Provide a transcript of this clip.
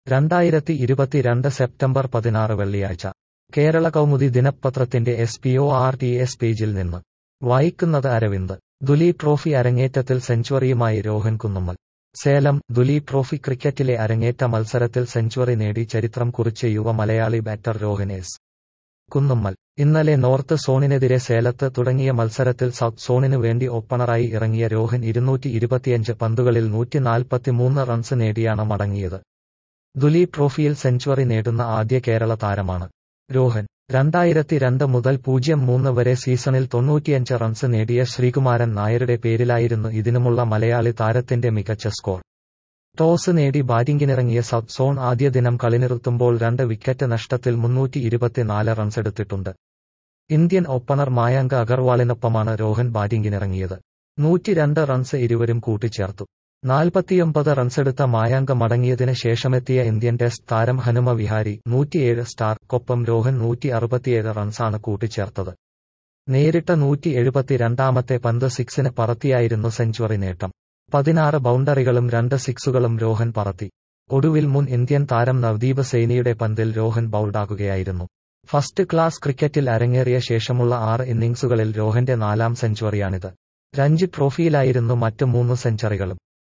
രണ്ടായിരത്തി ഇരുപത്തിരണ്ട് സെപ്റ്റംബർ പതിനാറ് വെള്ളിയാഴ്ച കേരള കൗമുദി ദിനപത്രത്തിന്റെ S P O R T S പേജിൽ നിന്ന് വായിക്കുന്നത് അരവിന്ദ് ദുലീപ് ട്രോഫി അരങ്ങേറ്റത്തിൽ സെഞ്ചുറിയുമായി രോഹൻ കുന്നുമ്മൽ സേലം ദുലീപ് ട്രോഫി ക്രിക്കറ്റിലെ അരങ്ങേറ്റ മത്സരത്തിൽ സെഞ്ചുറി നേടി ചരിത്രം കുറിച്ച യുവ മലയാളി ബാറ്റർ രോഹൻ എസ് കുന്നുമ്മൽ ഇന്നലെ നോർത്ത് സോണിനെതിരെ സേലത്ത് തുടങ്ങിയ മത്സരത്തിൽ സൗത്ത് സോണിനു വേണ്ടി ഓപ്പണറായി ഇറങ്ങിയ രോഹൻ ഇരുന്നൂറ്റി ഇരുപത്തിയഞ്ച് പന്തുകളിൽ നൂറ്റി നാൽപ്പത്തിമൂന്ന് റൺസ് നേടിയാണ് മടങ്ങിയത് ദുലീപ് ട്രോഫിയിൽ സെഞ്ചുറി നേടുന്ന ആദ്യ കേരള താരമാണ് രോഹൻ രണ്ടായിരത്തി രണ്ട് മുതൽ പൂജ്യം മൂന്ന് വരെ സീസണിൽ തൊണ്ണൂറ്റിയഞ്ച് റൺസ് നേടിയ ശ്രീകുമാരൻ നായരുടെ പേരിലായിരുന്നു ഇതിനുമുള്ള മലയാളി താരത്തിന്റെ മികച്ച സ്കോർ ടോസ് നേടി ബാറ്റിംഗിനിറങ്ങിയ സൗത്ത് സോൺ ആദ്യ ദിനം കളിനിർത്തുമ്പോൾ രണ്ട് വിക്കറ്റ് നഷ്ടത്തിൽ മുന്നൂറ്റി ഇരുപത്തിനാല് റൺസെടുത്തിട്ടുണ്ട് ഇന്ത്യൻ ഓപ്പണർ മായാങ്ക് അഗർവാളിനൊപ്പമാണ് രോഹൻ ബാറ്റിംഗിനിറങ്ങിയത് നൂറ്റിരണ്ട് റൺസ് ഇരുവരും കൂട്ടിച്ചേർത്തു നാൽപ്പത്തിയൊമ്പത് റൺസെടുത്ത മായാങ്ക് മടങ്ങിയതിന് ശേഷമെത്തിയ ഇന്ത്യൻ ടെസ്റ്റ് താരം ഹനുമ വിഹാരി നൂറ്റിയേഴ് സ്റ്റാർക്കൊപ്പം രോഹൻ നൂറ്റി അറുപത്തിയേഴ് റൺസാണ് കൂട്ടിച്ചേർത്തത് നേരിട്ട നൂറ്റി എഴുപത്തിരണ്ടാമത്തെ പന്ത് സിക്സിന് പറത്തിയായിരുന്നു സെഞ്ചുറി നേട്ടം പതിനാറ് ബൗണ്ടറികളും രണ്ട് സിക്സുകളും രോഹൻ പറത്തി ഒടുവിൽ മുൻ ഇന്ത്യൻ താരം നവദീപ് സൈനിയുടെ പന്തിൽ രോഹൻ ബൌൾഡാകുകയായിരുന്നു ഫസ്റ്റ് ക്ലാസ് ക്രിക്കറ്റിൽ അരങ്ങേറിയ ശേഷമുള്ള ആറ് ഇന്നിംഗ്സുകളിൽ രോഹന്റെ നാലാം സെഞ്ചുറിയാണിത് രഞ്ജി ട്രോഫിയിലായിരുന്നു മറ്റ് മൂന്ന് സെഞ്ചുറികളും